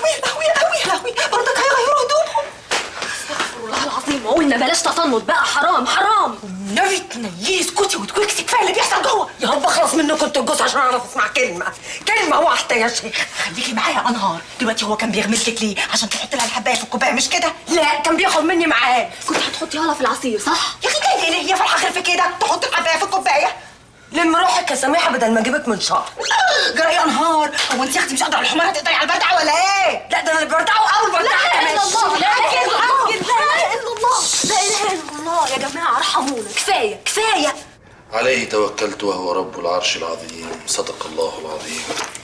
يا لهوي يا لهوي يا لهوي برضك هيغيروا هدومهم استغفر الله العظيم ما قلنا بلاش تطنط بقى حرام حرام النبي تنيلي اسكتي وتكوكسي كفايه اللي بيحصل جوه يا رب اخلص منكم انتوا الجوز عشان اعرف اسمع كلمه كلمه واحده يا شيخ خليكي معايا يا انهار دلوقتي هو كان بيغمز لك ليه عشان تحط لها الحبايه في الكوبايه مش كده لا كان بياخد مني معاه كنت هتحطيها لها في العصير صح يا اخي جاي ليه هي فرحه خير في كده تحط الحبايه في الكوبايه لم روحك يا سميحه بدل ما اجيبك من شهر جرى يا انهار هو انت يا اختي مش قادره على الحمار هتقدري على البردعه ولا ايه؟ لا ده انا البردعه واول لا بردعه اله الا الله لا اله الا الله كمان. لا اله الا الله لا اله الا الله يا جماعه ارحمونا كفايه كفايه عليه توكلت وهو رب العرش العظيم صدق الله العظيم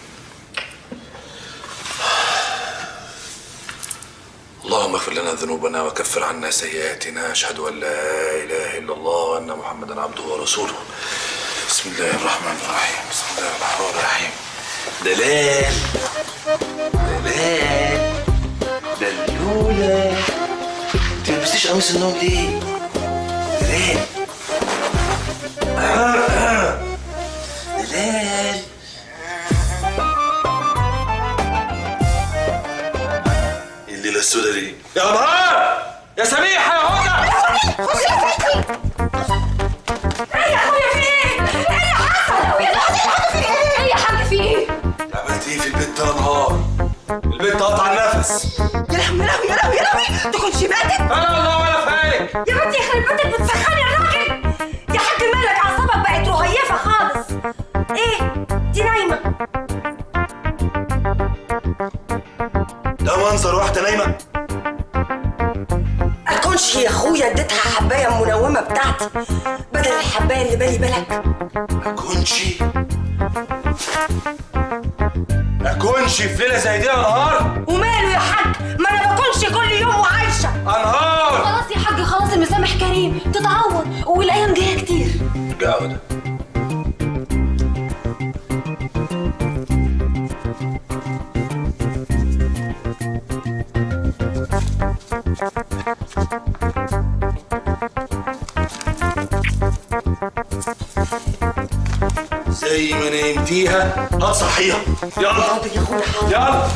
اللهم اغفر لنا ذنوبنا وكفر عنا سيئاتنا اشهد ان لا اله الا الله وان محمدا عبده ورسوله بسم الله الرحمن الرحيم بسم الله الرحمن الرحيم دلال دلال دلولة انت ما لبستيش قميص النوم ليه؟ دلال دلال ايه الليله السوداء دي؟ يا نهار يا سميحه يا هدى ايه يا اخويا في ايه؟ ايه اللي حصل؟ يا لهوي ايه يا حاج في ايه؟ عملت ايه في البيت يا نهار؟ البيت قطع النفس يا لهوي يا لهوي يا لهوي يا لهوي تكونش ماتت انا الله ولا فالك يا بنتي يخرب بيتك بتسخني الراجل يا حاج مالك اعصابك بقت رهيفه خالص ايه دي نايمه ده منظر واحده نايمه اكونش يا اخويا اديتها حبايه المنومه بتاعتي بدل الحبايه اللي بالي بالك اكونشي اكونشي في ليله زي دي يا نهار وماله يا حاج ما انا بكونش كل يوم وعايشه انهار خلاص يا حاج خلاص المسامح كريم تتعوض والايام جايه كتير جعودة زي ما نمتيها هتصحيها يلا حاضر يا اخويا حاضر يلا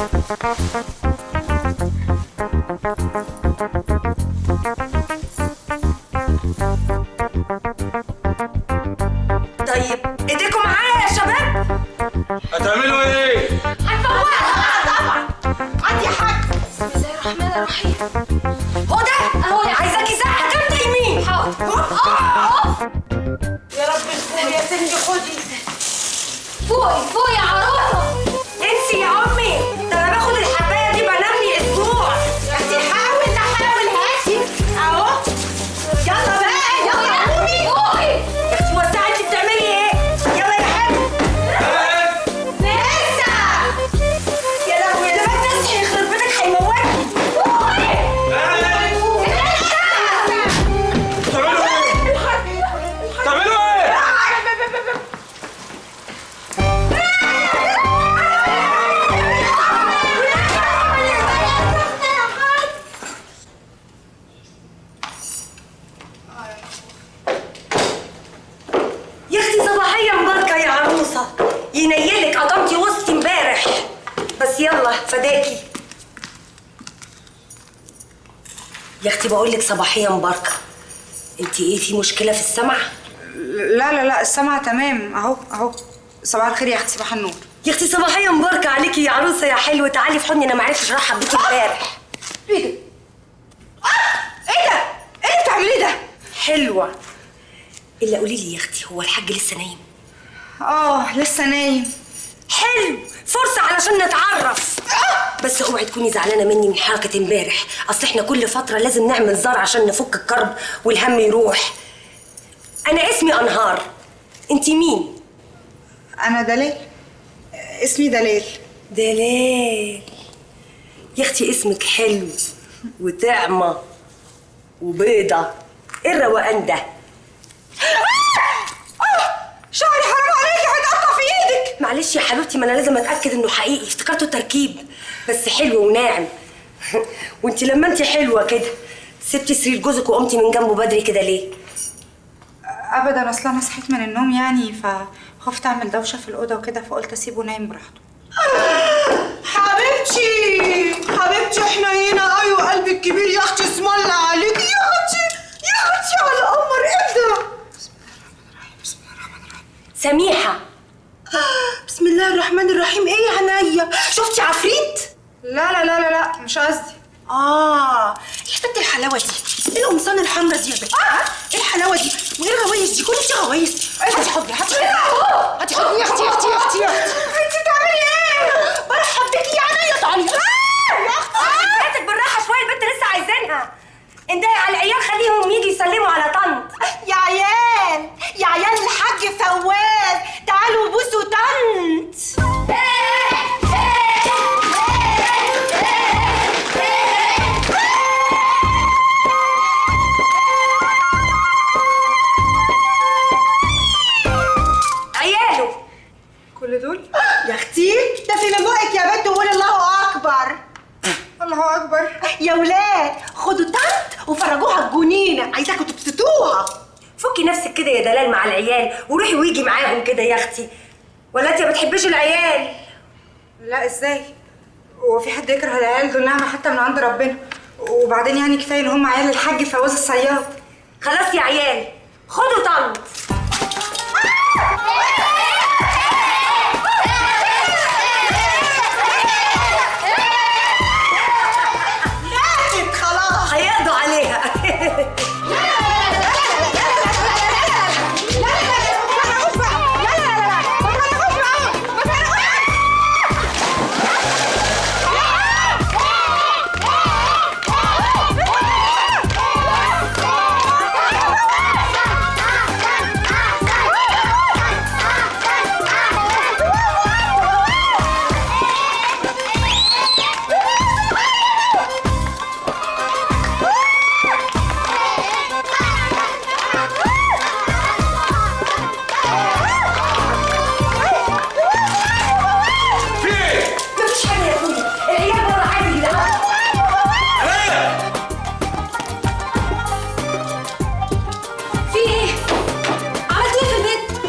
طيب ايديكم معايا يا شباب هتعملوا ايه؟ هنفوقها طبعا عندي حاج بسم الله الرحمن الرحيم هو ده أهو يا عايزاكي ساعه جامده يمين حاضر آه. يا رب الخير يا سندي خدي فوقي فوقي يا عروسه انسي يا امي ده انا باخد الحبايه دي بنام لي اسبوع انتي حاول تحاول هاتي اهو يلا بقى يلا يا امي فوقي يا اختي وسعي انت بتعملي ايه يلا يا حاج لسه يا لهوي ده بس تصحي يخرب بيتك هيموتني تعملوا ايه؟ تعملوا ايه؟ يا اختي صباحيه مباركه يا عروسه ينيلك قطمتي وسطي امبارح بس يلا فداكي يا اختي بقول لك صباحيه مباركه انت ايه في مشكله في السمع لا لا لا السمع تمام اهو اهو صباح الخير يا اختي صباح النور يا اختي صباحيه مباركه عليكي يا عروسه يا حلوه تعالي في حضني انا ما عرفتش ارحب بيكي امبارح ايه ده؟ ايه ده؟ ايه اللي بتعمليه ده؟ حلوه الا قولي لي يا اختي هو الحاج لسه نايم اه لسه نايم حلو فرصة علشان نتعرف بس اوعي تكوني زعلانة مني من حركة امبارح اصل احنا كل فترة لازم نعمل زار عشان نفك الكرب والهم يروح انا اسمي انهار انتي مين انا دلال اسمي دلال دلال يا اختي اسمك حلو وطعمة وبيضة ايه الروقان ده شعري حرام عليكي هيتقطع في ايدك معلش يا حبيبتي ما انا لازم اتاكد انه حقيقي افتكرته تركيب بس حلو وناعم وانت لما انت حلوه كده سبتي سرير جوزك وقمتي من جنبه بدري كده ليه ابدا اصلا انا صحيت من النوم يعني فخفت اعمل دوشه في الاوضه وكده فقلت اسيبه نايم براحته حرام حبيبتي حبيبتي حنينة ايوه قلبي الكبير يا اختي اسم الله عليك يا اختي يا اختي على القمر ايه ده سميحه بسم الله الرحمن الرحيم ايه يا عينيا شفتي عفريت لا لا لا لا لا مش قصدي اه ايه بنت الحلاوه دي ايه القمصان الحمرا دي يا بنت آه. ايه الحلاوه دي وايه الغوايش دي كل دي غوايش هاتي حضني هاتي حضني هاتي حضني يا اختي يا اختي يا اختي يا اختي انت بتعملي ايه برحب بيكي يا عينيا تعالي آه، يا اختي حياتك بالراحه شويه البنت لسه عايزينها اندهي على العيال خليهم يجي يسلموا على طنط يا عيال يا عيال الحاج فواز تعالوا بوسوا طنط عياله كل دول يا اختي ده في بقك يا بنت وقولي الله اكبر الله اكبر يا ولاد خدوا طنط وفرجوها الجنينه عايزاكم تبسطوها فكي نفسك كده يا دلال مع العيال وروحي ويجي معاهم كده يا اختي ولا انت ما بتحبيش العيال لا ازاي هو في حد يكره العيال دول نعمه حتى من عند ربنا وبعدين يعني كفايه ان هم عيال الحاج فواز الصياد خلاص يا عيال خدوا طنط ماتت خلاص هيقضوا عليها في ايه؟ مفيش حاجه يا اخويا العيال بره عادي يلعبوا في ايه؟ عملتوا ايه في البيت؟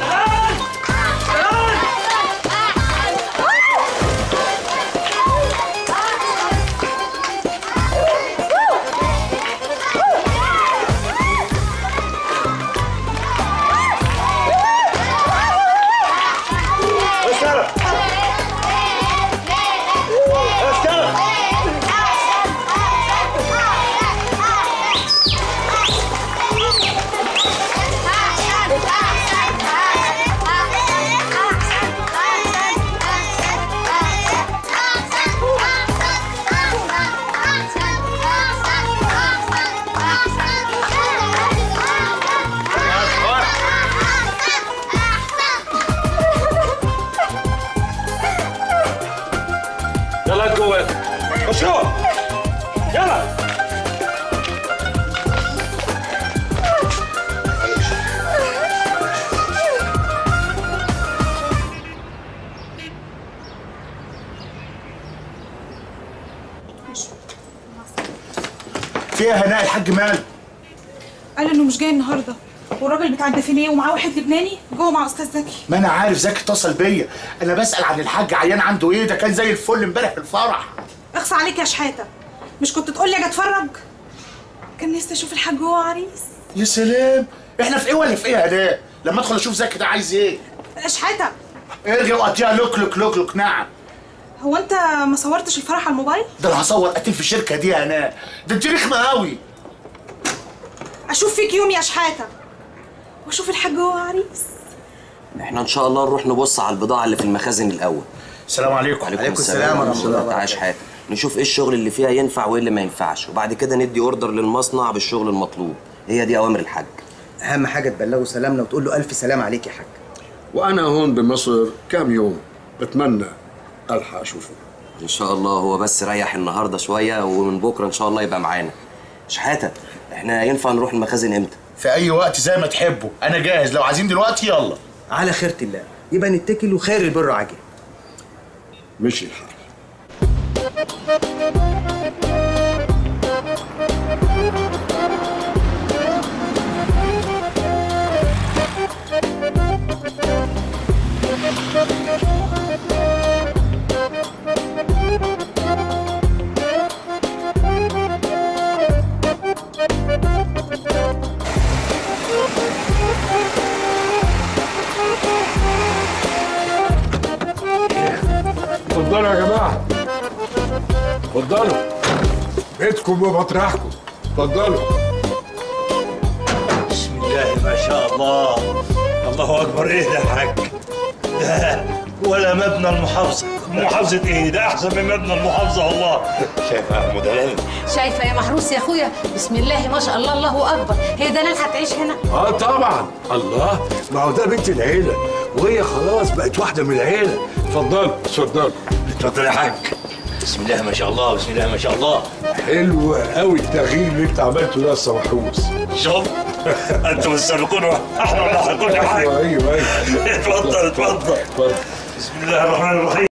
يلا جوه خش جوه يلا فيها هناء الحاج مال قال انه مش جاي النهارده والراجل بتاع الديفينيه ومعاه واحد لبناني جوه مع استاذ زكي ما انا عارف زكي اتصل بيا انا بسال عن الحاج عيان عنده ايه ده كان زي الفل امبارح في الفرح اخصى عليك يا شحاته مش كنت تقول لي اجي اتفرج كان نفسي اشوف الحاج وهو عريس يا سلام احنا في ايه ولا في ايه يا هناء لما ادخل اشوف زكي ده عايز ايه شحاته ارجع وقضيها لوك لوك لوك لوك نعم هو انت ما صورتش الفرح على الموبايل ده انا هصور قتيل في الشركه دي يا هناء ده انت رخمه قوي اشوف فيك يوم يا شحاته واشوف الحاج وهو عريس احنا ان شاء الله نروح نبص على البضاعه اللي في المخازن الاول السلام عليكم عليكم السلام ورحمه الله تعالى حاجه نشوف ايه الشغل اللي فيها ينفع وايه اللي ما ينفعش وبعد كده ندي اوردر للمصنع بالشغل المطلوب هي دي اوامر الحاج اهم حاجه تبلغه سلامنا وتقول له الف سلام عليك يا حاج وأنا هون بمصر كام يوم بتمنى ألحق أشوفه ان شاء الله هو بس ريح النهارده شويه ومن بكره ان شاء الله يبقى معانا شحاته احنا ينفع نروح المخازن امتى في اي وقت زي ما تحبوا انا جاهز لو عايزين دلوقتي يلا على خيرة الله يبقى نتكل وخير البر عاجل مشي الحال Thank you. اتفضلوا يا جماعه اتفضلوا بيتكم ومطرحكم اتفضلوا بسم الله ما شاء الله الله اكبر ايه ده يا حاج ده ولا مبنى المحافظه محافظه ايه ده احسن من مبنى المحافظه والله شايف يا ام دلال شايفه يا محروس يا اخويا بسم الله ما شاء الله الله اكبر هي دلال هتعيش هنا اه طبعا الله ما هو ده بنت العيله وهي خلاص بقت واحده من العيله اتفضلوا اتفضلوا اتفضل يا حاج بسم الله ما شاء الله بسم الله ما شاء الله حلو قوي التغيير اللي انت عملته ده يا أستاذ محروس شوف انتوا مستبقون احنا اللي هنكون يا حاج ايوه ايوه ايوه اتفضل اتفضل اتفضل بسم الله الرحمن الرحيم